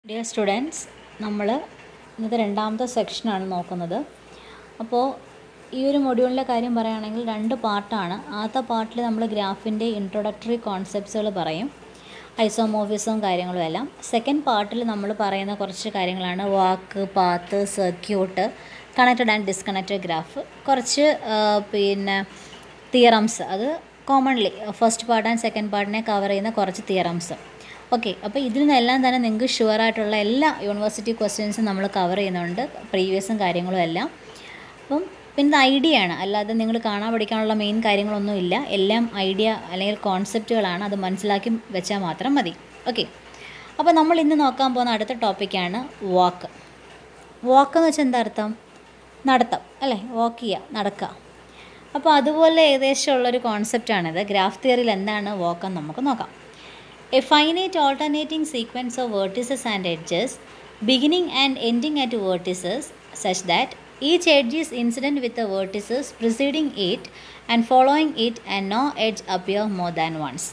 Dear students നമ്മൾ ഇന്നത്തെ രണ്ടാമത്തെ സെക്ഷനാണ് നോക്കുന്നത് അപ്പോൾ ഈ ഒരു മൊഡ്യൂളിലെ കാര്യം പറയുകയാണെങ്കിൽ രണ്ട് പാർട്ടാണ് ആദ്യത്തെ പാർട്ടിൽ നമ്മൾ ഗ്രാഫിൻ്റെ ഇൻട്രൊഡക്ടറി കോൺസെപ്റ്റ്സുകൾ പറയും ഐസോമോഫിസും കാര്യങ്ങളും എല്ലാം സെക്കൻഡ് പാർട്ടിൽ നമ്മൾ പറയുന്ന കുറച്ച് കാര്യങ്ങളാണ് walk path circuit connected and disconnected graph കുറച്ച് ആ, പിന്നെ തിയറംസ് അത് commonly first part and second പാർട്ടിനെ കവർ ചെയ്യുന്ന കുറച്ച് തിയറംസ് ഓക്കെ അപ്പോൾ ഇതിൽ നിന്നെല്ലാം തന്നെ നിങ്ങൾക്ക് ഷുവർ ആയിട്ടുള്ള എല്ലാ യൂണിവേഴ്സിറ്റി ക്വസ്റ്റ്യൻസും നമ്മൾ കവർ ചെയ്യുന്നുണ്ട് പ്രീവിയസും കാര്യങ്ങളും എല്ലാം അപ്പം പിന്നെ ഐഡിയ ആണ് അല്ലാതെ നിങ്ങൾ കാണാൻ പഠിക്കാനുള്ള മെയിൻ കാര്യങ്ങളൊന്നും ഇല്ല എല്ലാം ഐഡിയ അല്ലെങ്കിൽ കോൺസെപ്റ്റുകളാണ് അത് മനസ്സിലാക്കി വെച്ചാൽ മാത്രം മതി ഓക്കെ അപ്പോൾ നമ്മൾ ഇന്ന് നോക്കാൻ പോകുന്ന അടുത്ത ടോപ്പിക്കാണ് വാക്ക് വാക്ക് എന്ന് വെച്ചാൽ എന്താ അർത്ഥം നടത്തം അല്ലേ വാക്ക് ചെയ്യുക നടക്കുക അപ്പോൾ അതുപോലെ ഏകദേശം ഉള്ളൊരു കോൺസെപ്റ്റാണിത് ഗ്രാഫ് തിയറിയിൽ എന്താണ് വാക്ക് എന്ന് നമുക്ക് നോക്കാം A finite alternating sequence of vertices and edges, beginning and ending at vertices, such that each edge is incident with the vertices preceding it and following it, and no edge appear more than once.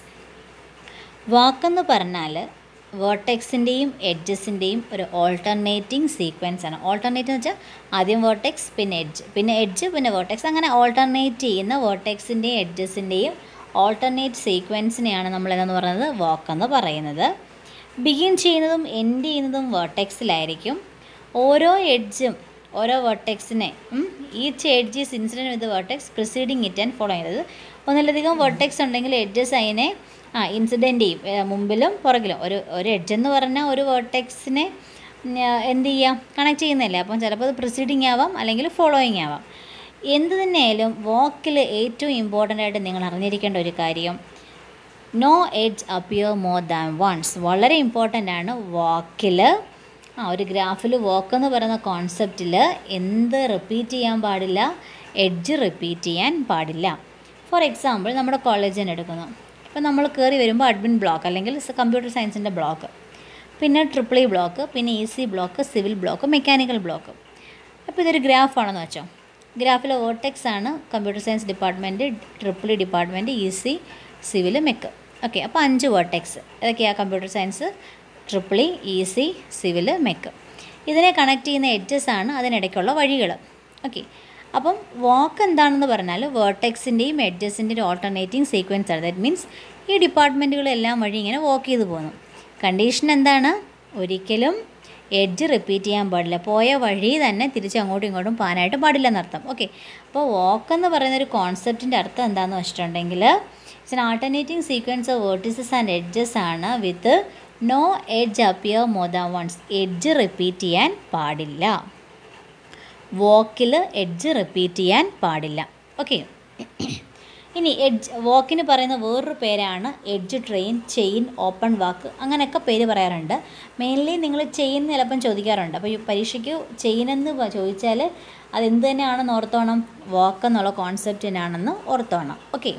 വാക്കെന്ന് പറഞ്ഞാൽ വേർട്ടെക്സിൻ്റെയും എഡ്ജസിൻ്റെയും ഒരു alternating sequence ആണ് alternate എന്ന് വെച്ചാൽ ആദ്യം vertex പിന്നെ edge പിന്നെ edge പിന്നെ വേർട്ടെക്സ് അങ്ങനെ ഓൾട്ടർനേറ്റ് ചെയ്യുന്ന വേർട്ടെക്സിൻ്റെയും എഡ്ജസിൻ്റെയും ഓൾട്ടർനേറ്റ് സീക്വൻസിനെയാണ് നമ്മൾ എന്ന് പറയുന്നത് വാക്ക് എന്ന് പറയുന്നത് ബിഗിൻ ചെയ്യുന്നതും എൻഡ് ചെയ്യുന്നതും വേർട്ടെക്സിലായിരിക്കും ഓരോ എഡ്ജും ഓരോ വെർട്ടെക്സിനെ each edge is incident with vertex preceding it and follow ചെയ്യുന്നത് ഒന്നിലധികം വെർട്ടെക്സ് ഉണ്ടെങ്കിൽ എഡ്ജസ് അതിനെ ആ ഇൻസിഡൻ്റ് ചെയ്യും ഏ, മുമ്പിലും പുറകിലും ഒരു ഒരു എഡ്ജ് എന്ന് പറഞ്ഞാൽ ഒരു വെർട്ടെക്സിനെ എന്ത് ചെയ്യാം കണക്ട് ചെയ്യുന്നില്ല അപ്പം ചിലപ്പോൾ അത് പ്രിസീഡിങ് ആവാം അല്ലെങ്കിൽ ഫോളോയിങ് ആവാം എന്ത് തന്നെയായാലും വാക്കിൽ ഏറ്റവും ഇമ്പോർട്ടൻ്റ് ആയിട്ട് നിങ്ങൾ അറിഞ്ഞിരിക്കേണ്ട ഒരു കാര്യം no edge appear more than once വളരെ ഇമ്പോർട്ടൻ്റ് ആണ് വാക്കിൽ ആ ഒരു ഗ്രാഫിൽ വാക്ക് എന്ന് പറയുന്ന കോൺസെപ്റ്റിൽ എന്ത് റിപ്പീറ്റ് ചെയ്യാൻ പാടില്ല എഡ്ജ് റിപ്പീറ്റ് ചെയ്യാൻ പാടില്ല ഫോർ എക്സാമ്പിൾ നമ്മുടെ കോളേജ് തന്നെ എടുക്കുന്നു ഇപ്പം നമ്മൾ കയറി വരുമ്പോൾ അഡ്മിൻ ബ്ലോക്ക് അല്ലെങ്കിൽ കമ്പ്യൂട്ടർ സയൻസിൻ്റെ ബ്ലോക്ക് പിന്നെ ട്രിപ്പിൾ ഇ ബ്ലോക്ക് പിന്നെ E C block civil block mechanical block അപ്പോൾ ഇതൊരു ഗ്രാഫാണെന്ന് വെച്ചോ ഗ്രാഫിലെ ഓർട്ടെക്സ് ആണ് computer science department triple E department E C civil mech okay അപ്പോൾ അഞ്ച് വേർട്ടെക്സ് ഏതൊക്കെയാണ് computer science triple E E C civil mech ഇതിനെ കണക്ട് ചെയ്യുന്ന എഡ്ജസ് ആണ് അതിനിടയ്ക്കുള്ള വഴികൾ ഓക്കെ അപ്പം വാക്ക് എന്താണെന്ന് പറഞ്ഞാൽ വേർട്ടെക്സിൻ്റെയും എഡ്ജസിൻ്റെയും ഓൾട്ടർനേറ്റിംഗ് സീക്വൻസ് ആണ് ദാറ്റ് മീൻസ് ഈ ഡിപ്പാർട്ട്മെൻറ്റുകളെല്ലാം വഴി ഇങ്ങനെ വാക്ക് ചെയ്ത് പോകുന്നു കണ്ടീഷൻ എന്താണ് ഒരിക്കലും എഡ്ജ് റിപ്പീറ്റ് ചെയ്യാൻ പാടില്ല പോയ വഴി തന്നെ തിരിച്ച് അങ്ങോട്ടും ഇങ്ങോട്ടും പോകാനായിട്ട് പാടില്ല എന്നർത്ഥം ഓക്കെ അപ്പോൾ വാക്ക് എന്ന് പറയുന്ന ഒരു കോൺസെപ്റ്റിൻ്റെ അർത്ഥം എന്താണെന്ന് വെച്ചിട്ടുണ്ടെങ്കിൽ it's an alternating sequence of vertices and edges ആണ് with no edge appear more than once edge repeat ചെയ്യാൻ പാടില്ല വോക്കിൽ എഡ്ജ് റിപ്പീറ്റ് ചെയ്യാൻ പാടില്ല ഓക്കെ ഇനി എഡ്ജ് വാക്കിന് പറയുന്ന വേറൊരു പേരാണ് edge train chain open walk അങ്ങനെയൊക്കെ പേര് പറയാറുണ്ട് മെയിൻലി നിങ്ങൾ ചെയിൻ ചിലപ്പം ചോദിക്കാറുണ്ട് അപ്പോൾ ഈ പരീക്ഷയ്ക്ക് ചെയിൻ എന്ന് പ- ചോദിച്ചാൽ അത് എന്ത് തന്നെയാണെന്ന് ഓർത്തോണം വാക്ക് എന്നുള്ള കോൺസെപ്റ്റ് തന്നെയാണെന്ന് ഓർത്തോണം okay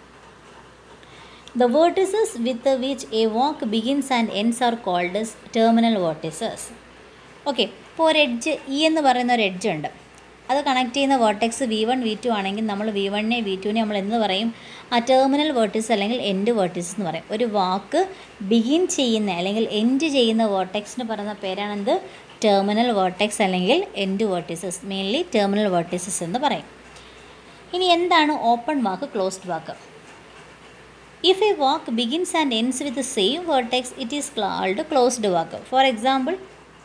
The vertices with which a walk begins and ends are called as terminal vertices. Okay ഇപ്പോൾ ഒരു എഡ്ജ് ഇ എന്ന് പറയുന്ന ഒരു എഡ്ജ് ഉണ്ട് അത് കണക്ട് ചെയ്യുന്ന vertex V one V two ആണെങ്കിൽ നമ്മൾ വി വണ്ണിനെ വി ടുവിനെ നമ്മൾ എന്ന് പറയും ആ ടെർമിനൽ വേർട്ടിസ് അല്ലെങ്കിൽ എൻഡ് വേർട്ടിസ് എന്ന് പറയും ഒരു വാക്ക് ബിഗിൻ ചെയ്യുന്ന അല്ലെങ്കിൽ എൻഡ് ചെയ്യുന്ന വേർട്ടെക്സിന് പറയുന്ന പേരാണെന്ത് ടെർമിനൽ വേർട്ടെക്സ് അല്ലെങ്കിൽ end vertices mainly terminal vertices എന്ന് പറയും ഇനി എന്താണ് open walk closed walk If a walk begins and ends with the same vertex, it is called closed walk. For example,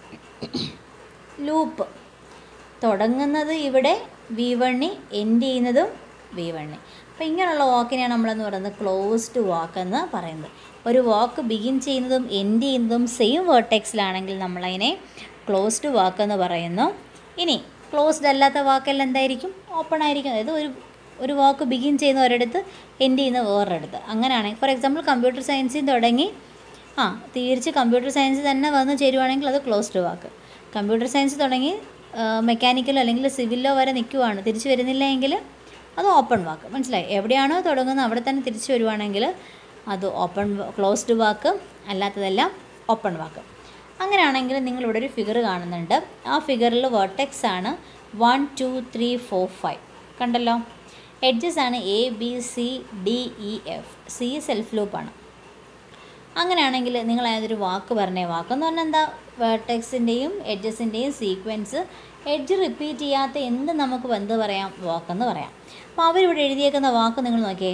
loop തുടങ്ങുന്നത് ഇവിടെ വി വണ്ണി എൻഡ് ചെയ്യുന്നതും V വണ്ണി അപ്പോൾ ഇങ്ങനെയുള്ള വാക്കിനെയാണ് നമ്മളെന്ന് പറയുന്നത് ക്ലോസ്ഡ് വാക്ക് എന്ന് പറയുന്നത് ഒരു വാക്ക് ബിഗിൻ ചെയ്യുന്നതും എൻഡ് ചെയ്യുന്നതും സെയിം വേർട്ടെക്സിലാണെങ്കിൽ നമ്മളതിനെ ക്ലോസ്ഡ് വാക്ക് എന്ന് പറയുന്നു ഇനി ക്ലോസ്ഡ് അല്ലാത്ത വാക്കെല്ലാം എന്തായിരിക്കും ഓപ്പൺ ആയിരിക്കും അതായത് ഒരു ഒരു വാക്ക് ബിഗിൻ ചെയ്യുന്ന ഒരിടത്ത് എൻഡ് ചെയ്യുന്ന വേറൊരിടത്ത് അങ്ങനെയാണെങ്കിൽ ഫോർ എക്സാമ്പിൾ കമ്പ്യൂട്ടർ സയൻസിൽ തുടങ്ങി ആ തിരിച്ച് കമ്പ്യൂട്ടർ സയൻസ് തന്നെ വന്ന് ചേരുവാണെങ്കിൽ അത് ക്ലോസ്ഡ് വാക്ക് കമ്പ്യൂട്ടർ സയൻസ് തുടങ്ങി മെക്കാനിക്കലോ അല്ലെങ്കിൽ സിവിലോ വരെ നിൽക്കുവാണ് തിരിച്ച് വരുന്നില്ല എങ്കിൽ അത് ഓപ്പൺ വാക്ക് മനസ്സിലായി എവിടെയാണോ തുടങ്ങുന്നത് അവിടെ തന്നെ തിരിച്ച് വരുവാണെങ്കിൽ അത് ഓപ്പൺ ക്ലോസ്ഡ് വാക്ക് അല്ലാത്തതെല്ലാം ഓപ്പൺ വാക്ക് അങ്ങനെയാണെങ്കിൽ നിങ്ങളിവിടെ ഒരു ഫിഗർ കാണുന്നുണ്ട് ആ ഫിഗറിൽ വേർട്ടെക്സ് ആണ് one two three four five കണ്ടല്ലോ എഡ്ജസ് ആണ് A B C D E F C self ലൂപ്പാണ് അങ്ങനെയാണെങ്കിൽ നിങ്ങൾ ഏതൊരു വാക്ക് പറഞ്ഞേ വാക്കെന്ന് പറഞ്ഞാൽ എന്താ വേർട്ടെക്സിൻ്റെയും എഡ്ജസിൻ്റെയും സീക്വൻസ് എഡ്ജ് റിപ്പീറ്റ് ചെയ്യാത്ത എന്ത് നമുക്ക് എന്ത് പറയാം വാക്കെന്ന് പറയാം അപ്പോൾ അവരിവിടെ എഴുതിയേക്കുന്ന വാക്ക് നിങ്ങൾ നോക്കിയേ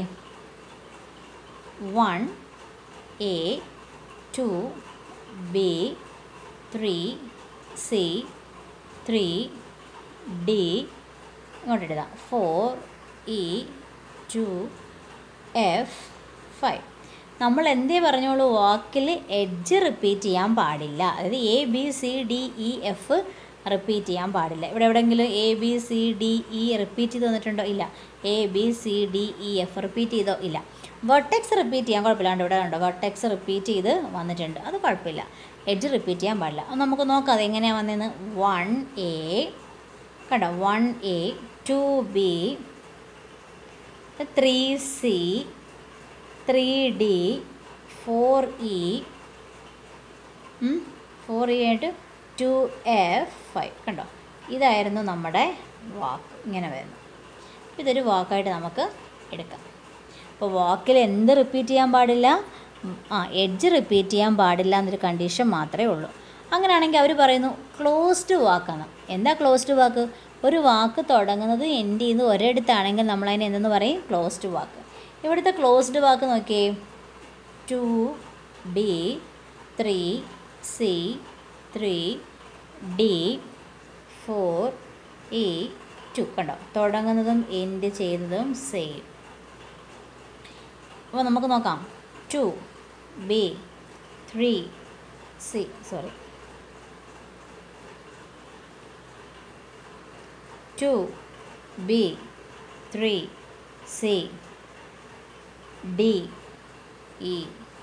one A two B three C three D ഇങ്ങോട്ട് എഴുതാം four E two F five നമ്മൾ എന്തേ പറഞ്ഞോളൂ വാക്കിൽ എഡ്ജ് റിപ്പീറ്റ് ചെയ്യാൻ പാടില്ല അതായത് A B C D E F repeat ചെയ്യാൻ പാടില്ല ഇവിടെ എവിടെയെങ്കിലും A B C D E repeat ചെയ്ത് വന്നിട്ടുണ്ടോ ഇല്ല A B C D E F repeat ചെയ്തോ ഇല്ല വെർട്ടെക്സ് റിപ്പീറ്റ് ചെയ്യാൻ കുഴപ്പമില്ലാണ്ട് ഇവിടെ കണ്ടോ വെർട്ടെക്സ് റിപ്പീറ്റ് ചെയ്ത് വന്നിട്ടുണ്ട് അത് കുഴപ്പമില്ല എഡ്ജ് റിപ്പീറ്റ് ചെയ്യാൻ പാടില്ല അത് നമുക്ക് നോക്കാം അത് എങ്ങനെയാണ് വന്നതെന്ന് വൺ എ കണ്ടോ one A two B three C three D four E four E ആയിട്ട് ടു എഫ് ഫൈവ് കണ്ടോ ഇതായിരുന്നു നമ്മുടെ വാക്ക് ഇങ്ങനെ വരുന്നു ഇതൊരു വാക്കായിട്ട് നമുക്ക് എടുക്കാം അപ്പോൾ വാക്കിൽ എന്ത് റിപ്പീറ്റ് ചെയ്യാൻ പാടില്ല ഉം, ആ എഡ്ജ് റിപ്പീറ്റ് ചെയ്യാൻ പാടില്ല എന്നൊരു കണ്ടീഷൻ മാത്രമേ ഉള്ളൂ അങ്ങനെയാണെങ്കിൽ അവർ പറയുന്നു ക്ലോസ്ഡ് വാക്കാണ് എന്താ ക്ലോസ്ഡ് വാക്ക് ഒരു വാക്ക് തുടങ്ങുന്നത് എൻഡ് ചെയ്യുന്നത് ഒരിടത്താണെങ്കിൽ നമ്മളതിനെ എന്തെന്ന് പറയും ക്ലോസ്ഡ് വാക്ക് ഇവിടുത്തെ ക്ലോസ്ഡ് വാക്ക് നോക്കിയേ two B three C three D four E two കണ്ടോ തുടങ്ങുന്നതും എൻഡ് ചെയ്തതും സെയിം അപ്പോൾ നമുക്ക് നോക്കാം two B three C sorry two B three C D E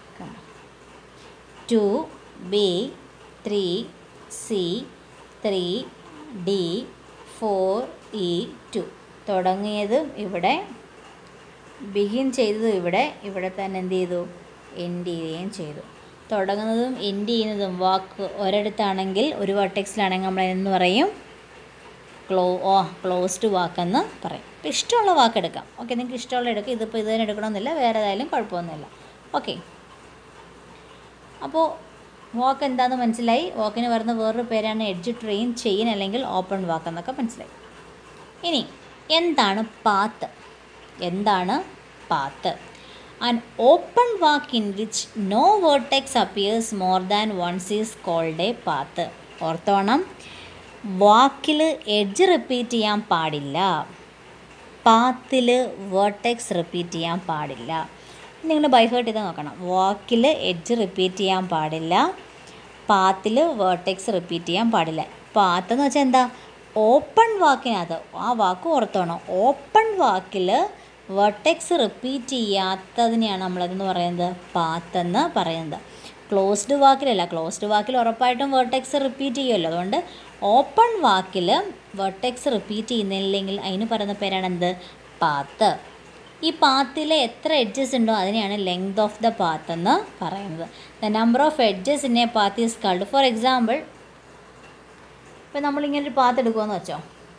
two B three C three D four E two തുടങ്ങിയത് ഇവിടെ begin ചെയ്തത് ഇവിടെ ഇവിടെ തന്നെ എന്ത് ചെയ്തു എൻഡ് ചെയ്യുകയും ചെയ്തു തുടങ്ങുന്നതും എൻഡ് ചെയ്യുന്നതും വാക്ക് ഒരിടത്താണെങ്കിൽ ഒരു വർട്ടെക്സിലാണെങ്കിൽ നമ്മൾ എന്ന് പറയും ക്ലോ ഓ ക്ലോസ്ഡ് വാക്കെന്ന് പറയും അപ്പോൾ ഇഷ്ടമുള്ള വാക്ക് എടുക്കാം ഓക്കെ നിങ്ങൾക്ക് ഇഷ്ടമുള്ള എടുക്കാം ഇതിപ്പോൾ ഇത് തന്നെ എടുക്കണമെന്നില്ല വേറെ ഏതായാലും കുഴപ്പമൊന്നുമില്ല ഓക്കെ അപ്പോൾ വാക്ക് എന്താണെന്ന് മനസ്സിലായി വാക്കിന് വരുന്ന വേറൊരു പേരാണ് എഡ്ജ് ട്രെയിൻ ചെയിൻ അല്ലെങ്കിൽ ഓപ്പൺ വാക്ക് എന്നൊക്കെ മനസ്സിലായി ഇനി എന്താണ് പാത്ത് എന്താണ് path an open walk in which no vertex appears more than once is called a path ഓർത്തോണം വാക്കിൽ എഡ്ജ് റിപ്പീറ്റ് ചെയ്യാൻ പാടില്ല പാത്തിൽ വേർട്ടെക്സ് റിപ്പീറ്റ് ചെയ്യാൻ പാടില്ല നിങ്ങൾ ബൈഹേർട്ട് ചെയ്ത് നോക്കണം വാക്കിൽ എഡ്ജ് റിപ്പീറ്റ് ചെയ്യാൻ പാടില്ല പാത്തിൽ വേർട്ടെക്സ് റിപ്പീറ്റ് ചെയ്യാൻ പാടില്ല പാത്ത് എന്ന് വെച്ചാൽ എന്താ ഓപ്പൺ വാക്കിനകത്ത് ആ വാക്ക് ഓർത്തോണം ഓപ്പൺ വാക്കിൽ വെർട്ടെക്സ് റിപ്പീറ്റ് ചെയ്യാത്തതിനെയാണ് നമ്മളതെന്ന് പറയുന്നത് പാത്ത് എന്ന് പറയുന്നത് ക്ലോസ്ഡ് വാക്കിലല്ല ക്ലോസ്ഡ് വാക്കിൽ ഉറപ്പായിട്ടും വെർട്ടെക്സ് റിപ്പീറ്റ് ചെയ്യുമല്ലോ അതുകൊണ്ട് ഓപ്പൺ വാക്കിൽ വെർട്ടെക്സ് റിപ്പീറ്റ് ചെയ്യുന്നില്ലെങ്കിൽ അതിന് പറയുന്ന പേരാണ് എന്ത് പാത്ത് ഈ പാത്തിൽ എത്ര എഡ്ജസ് ഉണ്ടോ അതിനെയാണ് ലെങ്ത് ഓഫ് ദ പാത്ത് എന്ന് പറയുന്നത് the number of edges in a path is called for example ഇപ്പം നമ്മളിങ്ങനെ ഒരു പാത്ത് എടുക്കുമെന്ന് വെച്ചോ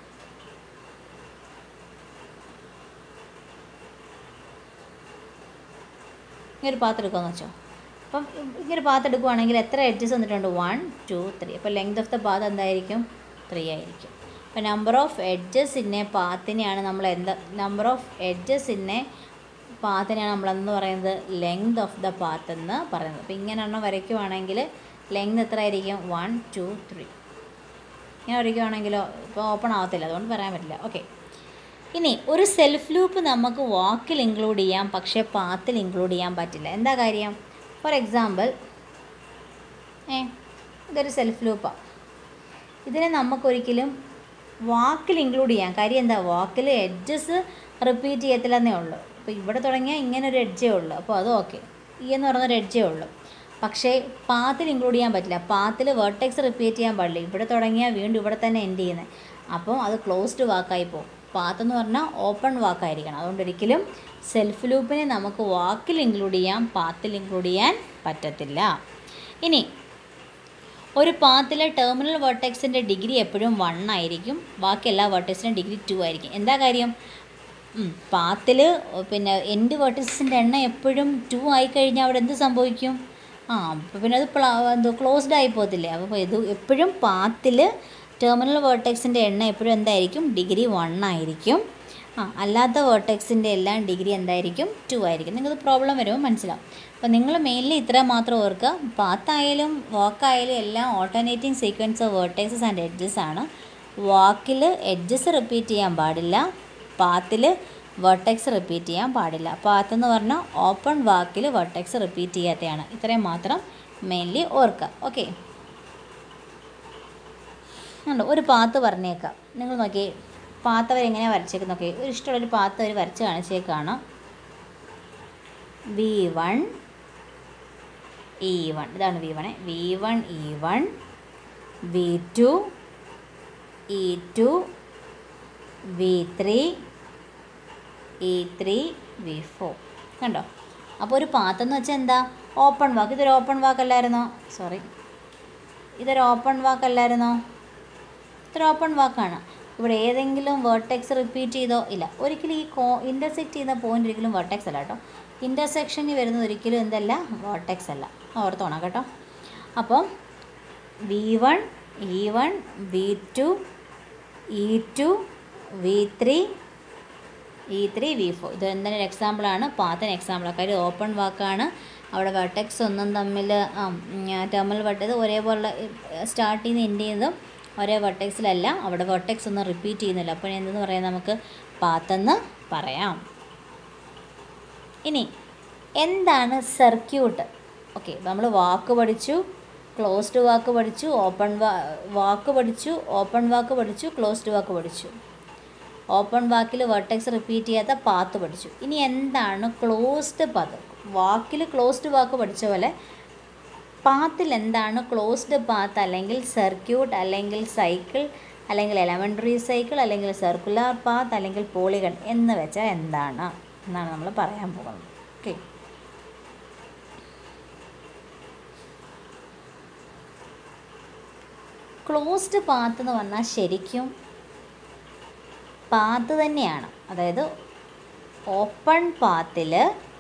ഇങ്ങനെ ഒരു പാത്ത് എടുക്കുമെന്ന് വെച്ചോ അപ്പം ഇങ്ങനെ ഒരു പാത്ത് എടുക്കുവാണെങ്കിൽ എത്ര എഡ്ജസ് വന്നിട്ടുണ്ട് വൺ ടു ത്രീ അപ്പോൾ ലെങ്ത് ഓഫ് ദ പാത്ത് എന്തായിരിക്കും ത്രീ ആയിരിക്കും അപ്പോൾ നമ്പർ ഓഫ് എഡ്ജസ് ഇന്നെ പാത്തിനെയാണ് നമ്മൾ എന്താ നമ്പർ ഓഫ് എഡ്ജസ് ഇന്നെ പാത്തിനെയാണ് നമ്മളെന്ന് പറയുന്നത് ലെങ്ത് ഓഫ് ദ പാത്ത് എന്ന് പറയുന്നത് അപ്പോൾ ഇങ്ങനെ എണ്ണം വരയ്ക്കുവാണെങ്കിൽ ലെങ്ത് എത്ര ആയിരിക്കും വൺ ടു ത്രീ ഇങ്ങനെ വരയ്ക്കുവാണെങ്കിലോ ഇപ്പോൾ ഓപ്പൺ ആവത്തില്ല അതുകൊണ്ട് പറയാൻ പറ്റില്ല ഓക്കെ ഇനി ഒരു സെൽഫ് ലൂപ്പ് നമുക്ക് വാക്കിൽ ഇൻക്ലൂഡ് ചെയ്യാം പക്ഷേ പാത്തിൽ ഇൻക്ലൂഡ് ചെയ്യാൻ പറ്റില്ല എന്താ കാര്യം ഫോർ എക്സാമ്പിൾ ഏ ഇതൊരു സെൽഫ് ലൂപ്പാണ് ഇതിനെ നമുക്കൊരിക്കലും വാക്കിൽ ഇൻക്ലൂഡ് ചെയ്യാം കാര്യം എന്താ വാക്കിൽ എഡ്ജസ് റിപ്പീറ്റ് ചെയ്യത്തില്ലെന്നേ ഉള്ളൂ അപ്പോൾ ഇവിടെ തുടങ്ങിയാൽ ഇങ്ങനെ ഒരു എഡ്ജേ ഉള്ളൂ അപ്പോൾ അത് ഓക്കെ ഈ എന്ന് പറയുന്നൊരു എഡ്ജേ ഉള്ളൂ പക്ഷേ പാത്തിൽ ഇൻക്ലൂഡ് ചെയ്യാൻ പറ്റില്ല പാത്തിൽ വേർട്ടെക്സ് റിപ്പീറ്റ് ചെയ്യാൻ പാടില്ല ഇവിടെ തുടങ്ങിയാൽ വീണ്ടും ഇവിടെ തന്നെ എൻഡ് ചെയ്യുന്നത് അപ്പം അത് ക്ലോസ്ഡ് വാക്കായി പോകും പാത്ത് എന്ന് പറഞ്ഞാൽ ഓപ്പൺ വാക്കായിരിക്കണം അതുകൊണ്ട് ഒരിക്കലും സെൽഫ് ലൂപ്പിനെ നമുക്ക് വാക്കിൽ ഇൻക്ലൂഡ് ചെയ്യാം പാത്തിൽ ഇൻക്ലൂഡ് ചെയ്യാൻ പറ്റത്തില്ല ഇനി ഒരു പാത്തിലെ ടെർമിനൽ വെർട്ടെക്സിൻ്റെ ഡിഗ്രി എപ്പോഴും വൺ ആയിരിക്കും ബാക്കി എല്ലാ വെർട്ടെക്സിനും ഡിഗ്രി ടു ആയിരിക്കും എന്താ കാര്യം പാത്തിൽ പിന്നെ എൻഡ് വെർട്ടിക്സിൻ്റെ എണ്ണം എപ്പോഴും ടു ആയി കഴിഞ്ഞാൽ അവിടെ എന്ത് സംഭവിക്കും ആ അപ്പോൾ പിന്നെ അത് പ്ലാ എന്തോ ക്ലോസ്ഡ് ആയി പോകത്തില്ലേ അപ്പോൾ ഇത് എപ്പോഴും പാത്തിൽ ടെർമിനൽ വേർട്ടെക്സിൻ്റെ എണ്ണം എപ്പോഴും എന്തായിരിക്കും ഡിഗ്രി വൺ ആയിരിക്കും ആ അല്ലാത്ത വേർട്ടെക്സിൻ്റെ എല്ലാം ഡിഗ്രി എന്തായിരിക്കും ടു ആയിരിക്കും നിങ്ങൾക്ക് പ്രോബ്ലം വരുമ്പോൾ മനസ്സിലാവും അപ്പോൾ നിങ്ങൾ മെയിൻലി ഇത്ര മാത്രം ഓർക്കുക പാത്തായാലും വാക്കായാലും എല്ലാം alternating sequence of vertices and edges ആണ് വാക്കിൽ എഡ്ജസ് റിപ്പീറ്റ് ചെയ്യാൻ പാടില്ല പാത്തിൽ വെർട്ടെക്സ് റിപ്പീറ്റ് ചെയ്യാൻ പാടില്ല പാത്ത് എന്ന് പറഞ്ഞാൽ ഓപ്പൺ വാക്കിൽ വെർട്ടെക്സ് റിപ്പീറ്റ് ചെയ്യാത്തതാണ് ഇത്രയും മാത്രം മെയിൻലി ഓർക്കുക ഓക്കെ ഉണ്ട് ഒരു പാത്ത് പറഞ്ഞേക്കാം നിങ്ങൾ നോക്കിയേ പാത്ത് അവർ എങ്ങനെയാണ് വരച്ചേക്കുന്നത് നോക്കി ഒരു ഇഷ്ടമുള്ളൊരു പാത്ത് അവർ വരച്ച് കാണിച്ചേക്കാണ് വി വൺ ഇ വൺ ഇതാണ് V one V one E one V two E two V three E three V four കണ്ടോ അപ്പോൾ ഒരു പാത്തെന്ന് വെച്ചാൽ എന്താ ഓപ്പൺ വാക്ക് ഇതൊരു ഓപ്പൺ വാക്കല്ലായിരുന്നോ സോറി ഇതൊരു ഓപ്പൺ വാക്കല്ലായിരുന്നോ ഇതൊരു ഓപ്പൺ വാക്കാണ് ഇവിടെ ഏതെങ്കിലും വേർട്ടെക്സ് റിപ്പീറ്റ് ചെയ്തോ ഇല്ല ഒരിക്കലും ഈ കോ ഇൻ്റർസെക്റ്റ് ചെയ്യുന്ന പോയിന്റ് ഒരിക്കലും വേർട്ടെക്സ് അല്ല കേട്ടോ ഇൻ്റർസെക്ഷനിൽ വരുന്നത് ഒരിക്കലും എന്തല്ല വേർട്ടെക്സ് അല്ല ഓർത്തോണം കേട്ടോ അപ്പം V one E one V two E two V three E three V four ഇത് എന്താണ് ഒരു എക്സാമ്പിളാണ് പാത്തിന് എക്സാമ്പിൾ കാര്യം ഓപ്പൺ വാക്കാണ് അവിടെ വെർട്ടെക്സ് ഒന്നും തമ്മിൽ ടെർമിനൽ വെട്ടത് ഒരേപോലെ സ്റ്റാർട്ട് ചെയ്യുന്ന എൻഡ് ചെയ്യുന്നതും ഒരേ വെർട്ടെക്സിലല്ല അവിടെ വെർട്ടെക്സ് ഒന്നും റിപ്പീറ്റ് ചെയ്യുന്നില്ല അപ്പോൾ എന്തെന്ന് പറയാം നമുക്ക് പാത്തെന്ന് പറയാം ഇനി എന്താണ് സർക്യൂട്ട് ഓക്കെ നമ്മൾ വാക്ക് പഠിച്ചു ക്ലോസ്ഡ് വാക്ക് പഠിച്ചു ഓപ്പൺ വാ വാക്ക് പഠിച്ചു ഓപ്പൺ വാക്ക് പഠിച്ചു ക്ലോസ്ഡ് വാക്ക് പഠിച്ചു ഓപ്പൺ വാക്കിൽ വെർട്ടെക്സ് റിപ്പീറ്റ് ചെയ്യാത്ത പാത്ത് പഠിച്ചു ഇനി എന്താണ് ക്ലോസ്ഡ് പാത്ത് വാക്കിൽ ക്ലോസ്ഡ് വാക്ക് പഠിച്ച പോലെ പാത്തിൽ എന്താണ് ക്ലോസ്ഡ് പാത്ത് അല്ലെങ്കിൽ സർക്യൂട്ട് അല്ലെങ്കിൽ സൈക്കിൾ അല്ലെങ്കിൽ എലമെൻ്ററി സൈക്കിൾ അല്ലെങ്കിൽ സർക്കുലർ പാത്ത് അല്ലെങ്കിൽ പോളിഗൺ എന്ന് വെച്ചാൽ എന്താണ് എന്നാണ് നമ്മൾ പറയാൻ പോകുന്നത് ഓക്കെ ക്ലോസ്ഡ് പാത്ത് എന്ന് പറഞ്ഞാൽ ശരിക്കും പാത്ത് തന്നെയാണ് അതായത് ഓപ്പൺ പാത്തിൽ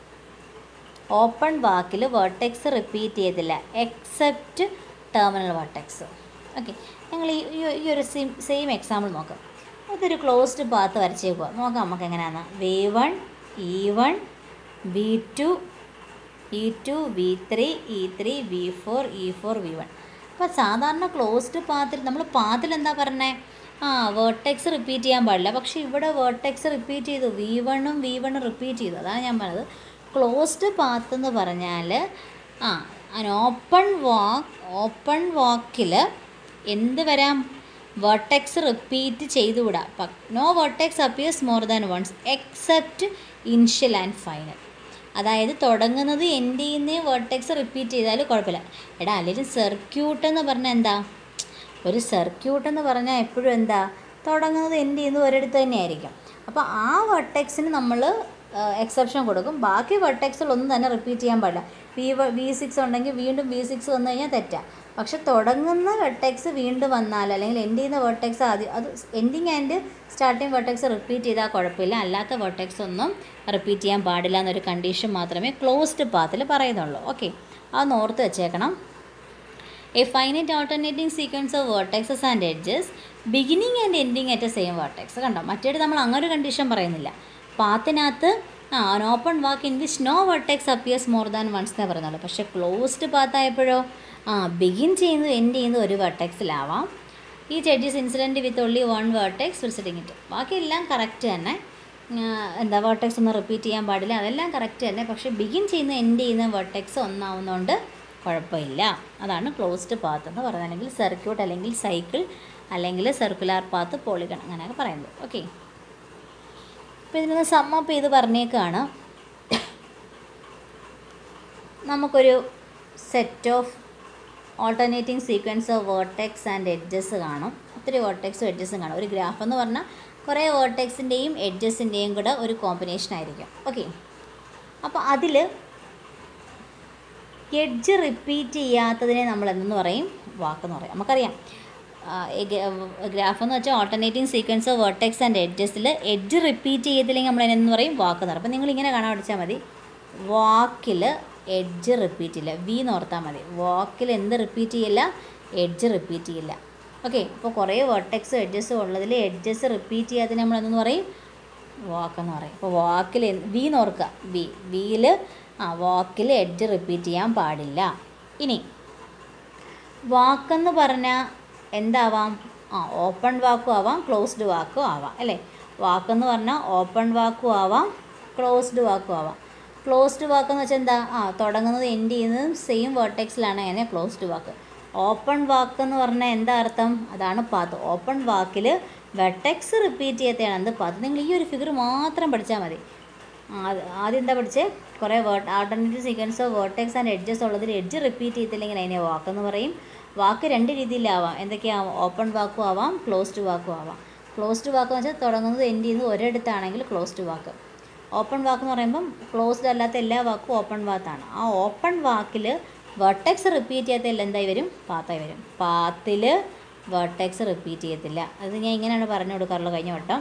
ഓപ്പൺ വാക്കിൽ വേർട്ടെക്സ് റിപ്പീറ്റ് ചെയ്തില്ല എക്സെപ്റ്റ് ടെർമിനൽ വേർട്ടെക്സ് ഓക്കെ ഞങ്ങൾ ഈ ഈ- ഈ ഒരു സെയിം സെയിം എക്സാമ്പിൾ നോക്കാം ഇതൊരു ക്ലോസ്ഡ് പാത്ത് വരച്ചേക്കുക നോക്കാം നമുക്ക് എങ്ങനെയാണെന്ന് V one E one V two E two V three E three V four E four V one അപ്പോൾ സാധാരണ ക്ലോസ്ഡ് പാത്തിൽ നമ്മൾ പാത്തിൽ എന്താ പറഞ്ഞത് ആ വേർട്ടെക്സ് റിപ്പീറ്റ് ചെയ്യാൻ പാടില്ല പക്ഷേ ഇവിടെ വേർട്ടെക്സ് റിപ്പീറ്റ് ചെയ്തു വി വണ്ണും വി വണ്ണും റിപ്പീറ്റ് ചെയ്തു അതാണ് ഞാൻ പറഞ്ഞത് ക്ലോസ്ഡ് പാത്ത് എന്ന് പറഞ്ഞാൽ ആ ഓപ്പൺ വാക്ക് ഓപ്പൺ വാക്കിൽ എന്ത് വരാം വെർട്ടെക്സ് റിപ്പീറ്റ് ചെയ്തുകൂടാ no vertex appears more than once except initial and final അതായത് തുടങ്ങുന്നത് എൻഡ് ചെയ്യുന്ന വെർട്ടെക്സ് റിപ്പീറ്റ് ചെയ്താൽ കുഴപ്പമില്ല എടാ അല്ലെങ്കിൽ സർക്യൂട്ട് എന്ന് പറഞ്ഞാൽ എന്താ ഒരു സർക്യൂട്ട് എന്ന് പറഞ്ഞാൽ എപ്പോഴും എന്താ തുടങ്ങുന്നത് എൻഡ് ചെയ്യുന്നത് ഒരിടത്ത് തന്നെയായിരിക്കും അപ്പോൾ ആ വെർട്ടെക്സിന് നമ്മൾ എക്സെപ്ഷൻ കൊടുക്കും ബാക്കി വെർട്ടെക്സിലൊന്നും തന്നെ റിപ്പീറ്റ് ചെയ്യാൻ പാടില്ല വി വി സിക്സ് ഉണ്ടെങ്കിൽ വീണ്ടും വി സിക്സ് വന്നു കഴിഞ്ഞാൽ തെറ്റാണ് പക്ഷെ തുടങ്ങുന്ന വെർട്ടെക്സ് വീണ്ടും വന്നാൽ അല്ലെങ്കിൽ എൻഡ് ചെയ്യുന്ന വെർട്ടെക്സ് ആദ്യം അത് ending and starting vertex repeat ചെയ്താൽ കുഴപ്പമില്ല അല്ലാത്ത വെർട്ടെക്സ് ഒന്നും റിപ്പീറ്റ് ചെയ്യാൻ പാടില്ല എന്നൊരു കണ്ടീഷൻ മാത്രമേ ക്ലോസ്ഡ് പാത്തിൽ പറയുന്നുള്ളൂ ഓക്കെ അതൊന്ന് ഓർത്ത് വെച്ചേക്കണം a finite alternating sequence of vertices and edges beginning and ending at same vertex കണ്ടോ മറ്റേത് നമ്മൾ അങ്ങനെ ഒരു കണ്ടീഷൻ പറയുന്നില്ല പാത്തിനകത്ത് ആ open walk in which no vertex appears more than once എന്നേ പറയുന്നുള്ളൂ പക്ഷേ ക്ലോസ്ഡ് പാത്തായപ്പോഴോ ആ ബിഗിൻ ചെയ്യുന്നത് എൻഡ് ചെയ്യുന്നത് ഒരു വെർട്ടെക്സിലാവാം ഈ edges incident with only one vertex visiting it ബാക്കിയെല്ലാം കറക്റ്റ് തന്നെ ആ, എന്താ വേർട്ടെക്സ് ഒന്നും റിപ്പീറ്റ് ചെയ്യാൻ പാടില്ല അതെല്ലാം കറക്റ്റ് തന്നെ പക്ഷേ ബിഗിൻ ചെയ്യുന്ന എൻഡ് ചെയ്യുന്ന വേർട്ടെക്സ് ഒന്നാവുന്നതുകൊണ്ട് കുഴപ്പമില്ല അതാണ് ക്ലോസ്ഡ് പാത്ത് എന്ന് പറയുന്നത് അല്ലെങ്കിൽ സർക്യൂട്ട് അല്ലെങ്കിൽ സൈക്കിൾ അല്ലെങ്കിൽ സർക്കുലാർ പാത്ത് പോളിഗൺ അങ്ങനെയൊക്കെ പറയുന്നത് ഓക്കെ അപ്പോൾ ഇതിൽ നിന്ന് സമ്മപ്പ് ചെയ്ത് പറഞ്ഞേക്കാണ് നമുക്കൊരു set of alternating sequence of vertex and edges കാണും ഒത്തിരി വേർട്ടെക്സും എഡ്ജസും കാണും ഒരു ഗ്രാഫ് എന്ന് പറഞ്ഞാൽ കുറേ വേർട്ടെക്സിൻ്റെയും എഡ്ജസിൻ്റെയും കൂടെ ഒരു കോമ്പിനേഷൻ ആയിരിക്കും ഓക്കെ അപ്പോൾ അതിൽ എഡ്ജ് റിപ്പീറ്റ് ചെയ്യാത്തതിനെ നമ്മൾ എന്തെന്ന് പറയും വാക്കെന്ന് പറയും നമുക്കറിയാം ഗ്രാഫ് എന്ന് വെച്ചാൽ alternating sequence of vertex and എഡ്ജസിൽ എഡ്ജ് റിപ്പീറ്റ് ചെയ്തില്ലെങ്കിൽ നമ്മൾ എന്ന് പറയും വാക്ക് എന്ന് പറയും അപ്പോൾ നിങ്ങൾ ഇങ്ങനെ കാണാൻ പഠിച്ചാൽ മതി വാക്കിൽ എഡ്ജ് റിപ്പീറ്റ് ഇല്ല വി എന്ന് ഓർത്താൽ മതി വാക്കിൽ എന്ത് റിപ്പീറ്റ് ചെയ്യില്ല എഡ്ജ് റിപ്പീറ്റ് ചെയ്യില്ല ഓക്കെ അപ്പോൾ കുറേ വെർട്ടെക്സും എഡ്ജസും ഉള്ളതിൽ എഡ്ജസ് റിപ്പീറ്റ് ചെയ്യാതെ നമ്മൾ എന്തെന്ന് പറയും വാക്കെന്ന് പറയും അപ്പോൾ വാക്കിൽ വി എന്ന് ഓർക്കുക വി വിയിൽ ആ വാക്കിൽ എഡ്ജ് റിപ്പീറ്റ് ചെയ്യാൻ പാടില്ല ഇനി വാക്കെന്ന് പറഞ്ഞാൽ എന്താവാം ആ ഓപ്പൺ വാക്കും ആവാം ക്ലോസ്ഡ് വാക്കും ആവാം അല്ലേ വാക്കെന്ന് പറഞ്ഞാൽ ഓപ്പൺ വാക്കും ആവാം ക്ലോസ്ഡ് വാക്കും ആവാം ക്ലോസ്ഡ് വാക്കെന്ന് വെച്ചാൽ എന്താ ആ തുടങ്ങുന്നത് എൻഡ് ചെയ്യുന്നതും സെയിം വേർട്ടെക്സിലാണ് അങ്ങനെ ക്ലോസ്ഡ് വാക്ക് ഓപ്പൺ വാക്ക് എന്ന് പറഞ്ഞാൽ എന്താ അർത്ഥം അതാണ് പാത്ത് ഓപ്പൺ വാക്കിൽ വെർട്ടെക്സ് റിപ്പീറ്റ് ചെയ്യത്തെയാണ് എന്ത് പാത്ത് നിങ്ങൾ ഈ ഒരു ഫിഗർ മാത്രം പഠിച്ചാൽ മതി ആദ്യ- ആദ്യം എന്താ പഠിച്ചേ കുറേ word alternative sequence of vertex and edges ഉള്ളതിൽ എഡ്ജ് റിപ്പീറ്റ് ചെയ്തില്ലെങ്കിൽ അതിനെ വാക്കെന്ന് പറയും വാക്ക് രണ്ട് രീതിയിലാവാം എന്തൊക്കെയാവാം ഓപ്പൺ വാക്കും ആവാം ക്ലോസ്ഡ് വാക്കും ആവാം ക്ലോസ്ഡ് വാക്ക് എന്ന് വെച്ചാൽ തുടങ്ങുന്നത് എൻഡ് ചെയ്യുന്നത് ഒരിടത്താണെങ്കിൽ ക്ലോസ്ഡ് വാക്ക് ഓപ്പൺ വാക്ക് എന്ന് പറയുമ്പം ക്ലോസ്ഡ് അല്ലാത്ത എല്ലാ വാക്കും ഓപ്പൺ വാത്താണ് ആ ഓപ്പൺ വാക്കിൽ വെർട്ടെക്സ് റിപ്പീറ്റ് ചെയ്യാത്ത എന്തായി വരും പാത്തായി വരും പാത്തിൽ വെർട്ടെക്സ് റിപ്പീറ്റ് ചെയ്യത്തില്ല അത് ഞാൻ ഇങ്ങനെയാണ് പറഞ്ഞു കൊടുക്കാറുള്ളത് കഴിഞ്ഞ വട്ടം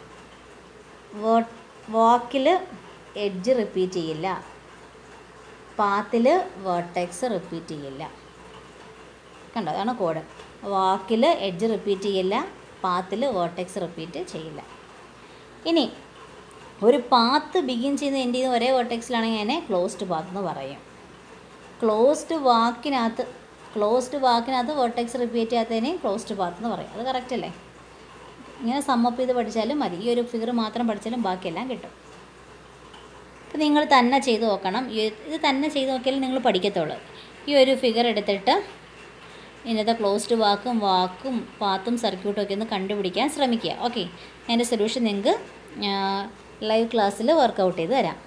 വാക്കിൽ എഡ്ജ് റിപ്പീറ്റ് ചെയ്യില്ല പാത്തിൽ വേർട്ടെക്സ് റിപ്പീറ്റ് ചെയ്യില്ല കണ്ടോ അതാണ് കോഡ് വാക്കിൽ എഡ്ജ് റിപ്പീറ്റ് ചെയ്യില്ല പാത്തിൽ വേർട്ടെക്സ് റിപ്പീറ്റ് ചെയ്യില്ല ഇനി ഒരു പാത്ത് ബിഗിൻ ചെയ്യുന്ന എൻ്റെ ചെയ്യുന്ന ഒരേ വേർട്ടെക്സിലാണെങ്കിൽ അതിനെ ക്ലോസ്ഡ് പാത്ത് എന്ന് പറയും ക്ലോസ്ഡ് വാക്കിനകത്ത് ക്ലോസ്ഡ് വാക്കിനകത്ത് വേർട്ടെക്സ് റിപ്പീറ്റ് ചെയ്യാത്തതിനെ ക്ലോസ്ഡ് പാത്ത് എന്ന് പറയും അത് കറക്റ്റ് അല്ലേ ഇങ്ങനെ സമ്മപ്പ് ചെയ്ത് പഠിച്ചാലും മതി ഈ ഒരു ഫിഗർ മാത്രം പഠിച്ചാലും ബാക്കിയെല്ലാം കിട്ടും അപ്പോൾ നിങ്ങൾ തന്നെ ചെയ്ത് നോക്കണം ഈ- ഇത് തന്നെ ചെയ്ത് നോക്കിയാലും നിങ്ങൾ പഠിക്കത്തുള്ളൂ ഈ ഒരു ഫിഗർ എടുത്തിട്ട് ഇതിനകത്ത് ക്ലോസ്ഡ് വാക്കും വാക്കും പാത്തും സർക്യൂട്ടും ഒക്കെ ഒന്ന് കണ്ടുപിടിക്കാൻ ശ്രമിക്കുക ഓക്കെ അതിൻ്റെ സൊല്യൂഷൻ നിങ്ങൾക്ക് ലൈവ് ക്ലാസ്സിൽ വർക്കൗട്ട് ചെയ്ത് തരാം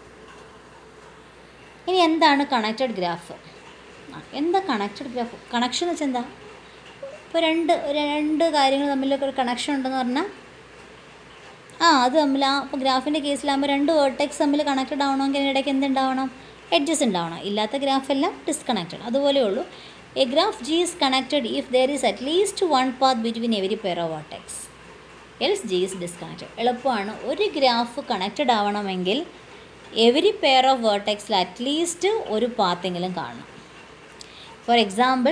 ഇനി എന്താണ് കണക്റ്റഡ് ഗ്രാഫ് എന്താ കണക്റ്റഡ് ഗ്രാഫ് കണക്ഷൻ എന്ന് വെച്ചാൽ എന്താ ഇപ്പോൾ രണ്ട് രണ്ട് കാര്യങ്ങൾ തമ്മിലൊക്കെ ഒരു കണക്ഷൻ ഉണ്ടെന്ന് പറഞ്ഞാൽ ആ അത് തമ്മിൽ ആ ഇപ്പോൾ ഗ്രാഫിൻ്റെ കേസിലാകുമ്പോൾ രണ്ട് വേർട്ടെക്സ് തമ്മിൽ കണക്റ്റഡ് ആവണമെങ്കിൽ അതിനിടയ്ക്ക് എന്തുണ്ടാവണം എഡ്ജസ് ഉണ്ടാവണം ഇല്ലാത്ത ഗ്രാഫെല്ലാം ഡിസ്കണക്റ്റഡ് അതുപോലെ ഉള്ളൂ a graph G is connected if there is at least one path between every pair of vertex else G is disconnected എളുപ്പമാണ് ഒരു ഗ്രാഫ് കണക്റ്റഡ് ആവണമെങ്കിൽ എവരി പെയർ ഓഫ് വേർട്ടെക്സിൽ അറ്റ്ലീസ്റ്റ് ഒരു പാത്തെങ്കിലും കാണണം ഫോർ എക്സാമ്പിൾ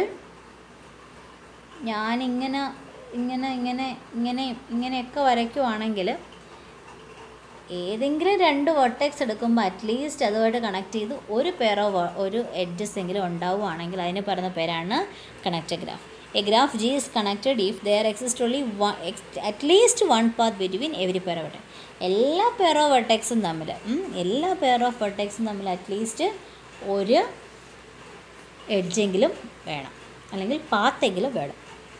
ഞാനിങ്ങനെ ഇങ്ങനെ ഇങ്ങനെ ഇങ്ങനെ ഇങ്ങനെയൊക്കെ വരയ്ക്കുവാണെങ്കിൽ ഏതെങ്കിലും രണ്ട് വെർട്ടെക്സ് എടുക്കുമ്പോൾ അറ്റ്ലീസ്റ്റ് അതുമായിട്ട് കണക്ട് ചെയ്ത് ഒരു പെയർ ഓഫ് ഒരു എഡ്ജസ് എങ്കിലും ഉണ്ടാവുകയാണെങ്കിൽ അതിന് പറയുന്ന പേരാണ് connected graph a graph G is connected if there exist only at least one path between every pair of എല്ലാ പെയർ ഓഫ് വെർട്ടെക്സും തമ്മിൽ ഉം, എല്ലാ പെയർ ഓഫ് വെർട്ടെക്സും തമ്മിൽ അറ്റ്ലീസ്റ്റ് ഒരു എഡ്ജെങ്കിലും വേണം അല്ലെങ്കിൽ പാത്തെങ്കിലും വേണം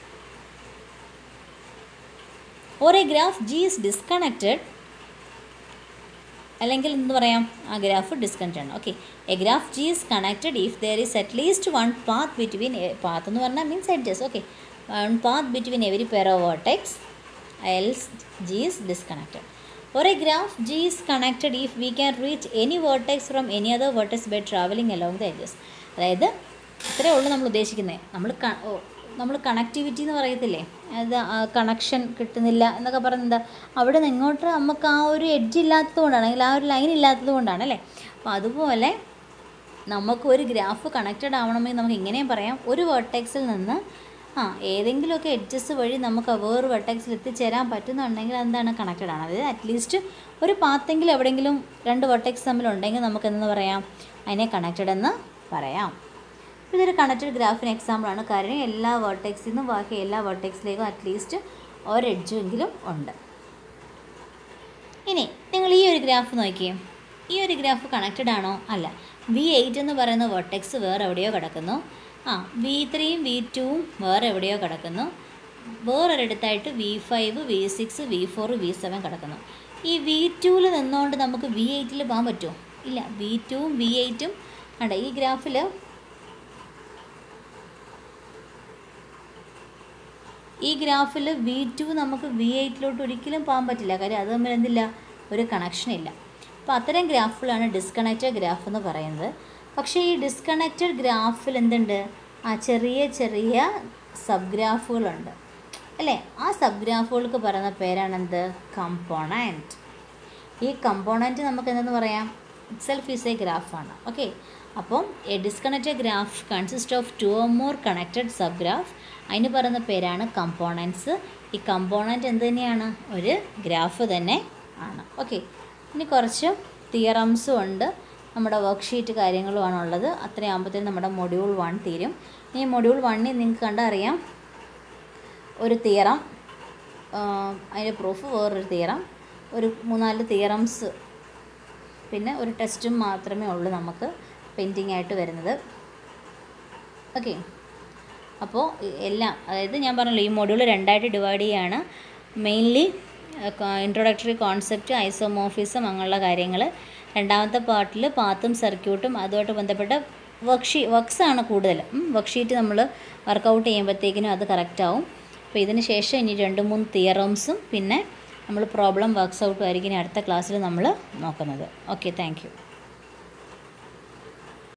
or a graph G is disconnected അല്ലെങ്കിൽ എന്ത് പറയാം ആ ഗ്രാഫ് ഡിസ്കണക്റ്റ് ആണ് okay a graph G is connected if there is at least one path between path എന്ന് പറഞ്ഞാൽ means edges okay one path between every pair of vertex else G is disconnected or a graph G is connected if we can reach any vertex from any other vertex by traveling along the edges അതായത് ഇത്രയേ ഉള്ളൂ നമ്മൾ ഉദ്ദേശിക്കുന്നത് നമ്മൾ നമ്മൾ connectivity എന്ന് പറയത്തില്ലേ അത് കണക്ഷൻ കിട്ടുന്നില്ല എന്നൊക്കെ പറയുന്നത് എന്താ അവിടെ നിന്ന് ഇങ്ങോട്ട് നമുക്ക് ആ ഒരു എഡ്ജ് ഇല്ലാത്തത് കൊണ്ടാണ് അല്ലെങ്കിൽ ആ ഒരു ലൈൻ ഇല്ലാത്തത് കൊണ്ടാണ് അല്ലേ അപ്പോൾ അതുപോലെ നമുക്ക് ഒരു ഗ്രാഫ് കണക്റ്റഡ് ആവണമെങ്കിൽ നമുക്ക് ഇങ്ങനെയും പറയാം ഒരു വെർട്ടെക്സിൽ നിന്ന് ആ ഏതെങ്കിലുമൊക്കെ എഡ്ജസ് വഴി നമുക്ക് ആ വേറെ വെർട്ടെക്സിൽ എത്തിച്ചേരാൻ പറ്റുന്നുണ്ടെങ്കിൽ എന്താണ് കണക്റ്റഡ് ആണ് അതായത് അറ്റ്ലീസ്റ്റ് ഒരു പാത്തെങ്കിലും എവിടെയെങ്കിലും രണ്ട് വെർട്ടെക്സ് തമ്മിലുണ്ടെങ്കിൽ നമുക്ക് എന്ന് പറയാം അതിനെ കണക്റ്റഡ് എന്ന് പറയാം ഇതൊരു കണക്റ്റഡ് ഗ്രാഫിന് എക്സാമ്പിളാണ് കാരണം എല്ലാ വെർട്ടെക്സിൽ നിന്നും ബാക്കി എല്ലാ വെർട്ടെക്സിലേക്കും അറ്റ്ലീസ്റ്റ് ഒരു എഡ്ജെങ്കിലും ഉണ്ട് ഇനി നിങ്ങൾ ഈ ഒരു ഗ്രാഫ് നോക്കിയേ ഈ ഒരു ഗ്രാഫ് കണക്റ്റഡ് ആണോ അല്ല വി എയ്റ്റ് എന്ന് പറയുന്ന വെർട്ടെക്സ് വേറെ എവിടെയോ കിടക്കുന്നു ആ വി ത്രീയും വി ടുവും വേറെ എവിടെയോ കിടക്കുന്നു വേറൊരിടത്തായിട്ട് V five V six V four V seven കിടക്കുന്നു ഈ വി ടുവിൽ നിന്നുകൊണ്ട് നമുക്ക് വി എയ്റ്റിൽ പോകാൻ പറ്റുമോ ഇല്ല വി ടുവും വി എയ്റ്റും കണ്ട ഈ ഗ്രാഫിൽ ഈ ഗ്രാഫിൽ വി ടു നമുക്ക് വി എയ്റ്റിലോട്ട് ഒരിക്കലും പോകാൻ പറ്റില്ല കാര്യം അത് തമ്മിൽ എന്തില്ല ഒരു കണക്ഷൻ ഇല്ല അപ്പോൾ അത്തരം ഗ്രാഫുകളാണ് ഡിസ്കണക്റ്റഡ് ഗ്രാഫ് എന്ന് പറയുന്നത് പക്ഷേ ഈ ഡിസ്കണക്റ്റഡ് ഗ്രാഫിൽ എന്തുണ്ട് ആ ചെറിയ ചെറിയ സബ് ഗ്രാഫുകളുണ്ട് അല്ലേ ആ സബ് ഗ്രാഫുകൾക്ക് പറയുന്ന പേരാണെന്ത് കമ്പോണൻറ്റ് ഈ കമ്പോണൻറ്റ് നമുക്ക് എന്തെന്ന് പറയാം ഇറ്റ്സെൽഫ് ഈസ് എ ഗ്രാഫാണ് ഓക്കെ അപ്പം a disconnected graph consist of two or more connected subgraph അതിന് പറയുന്ന പേരാണ് കമ്പോണൻസ് ഈ കമ്പോണൻറ്റ് എന്ത് തന്നെയാണ് ഒരു ഗ്രാഫ് തന്നെ ആണ് ഓക്കെ ഇനി കുറച്ച് തിയറംസും ഉണ്ട് നമ്മുടെ വർക്ക്ഷീറ്റ് കാര്യങ്ങളുമാണ് ഉള്ളത് അത്രയാകുമ്പോഴത്തേനും നമ്മുടെ മൊഡ്യൂൾ വൺ തീരും ഇനി മൊഡ്യൂൾ വണ്ണിൽ നിങ്ങൾക്ക് കണ്ടറിയാം ഒരു തിയറം അതിൻ്റെ പ്രൂഫ് വേറൊരു തിയറം ഒരു മൂന്നാല് തിയറംസ് പിന്നെ ഒരു ടെസ്റ്റും മാത്രമേ ഉള്ളൂ നമുക്ക് പെയിൻറ്റിംഗ് ആയിട്ട് വരുന്നത് ഓക്കെ അപ്പോൾ എല്ലാം അതായത് ഞാൻ പറഞ്ഞല്ലോ ഈ മൊഡ്യൂൾ രണ്ടായിട്ട് ഡിവൈഡ് ചെയ്യുകയാണ് മെയിൻലി ഇൻട്രൊഡക്ടറി കോൺസെപ്റ്റ് ഐസോമോഫിസം അങ്ങനെയുള്ള കാര്യങ്ങൾ രണ്ടാമത്തെ പാർട്ടിൽ പാത്തും സർക്യൂട്ടും അതുമായിട്ട് ബന്ധപ്പെട്ട വർക്ക്ഷീ വർക്ക്സ് ആണ് കൂടുതൽ വർക്ക്ഷീറ്റ് നമ്മൾ വർക്കൗട്ട് ചെയ്യുമ്പോഴത്തേക്കിനും അത് കറക്റ്റ് ആവും അപ്പോൾ ഇതിന് ശേഷം ഇനി രണ്ട് മൂന്ന് തിയറംസും പിന്നെ നമ്മൾ പ്രോബ്ലം വർക്ക്സ് ഔട്ടും ആയിരിക്കും ഇനി അടുത്ത ക്ലാസ്സിൽ നമ്മൾ നോക്കുന്നത് ഓക്കെ താങ്ക്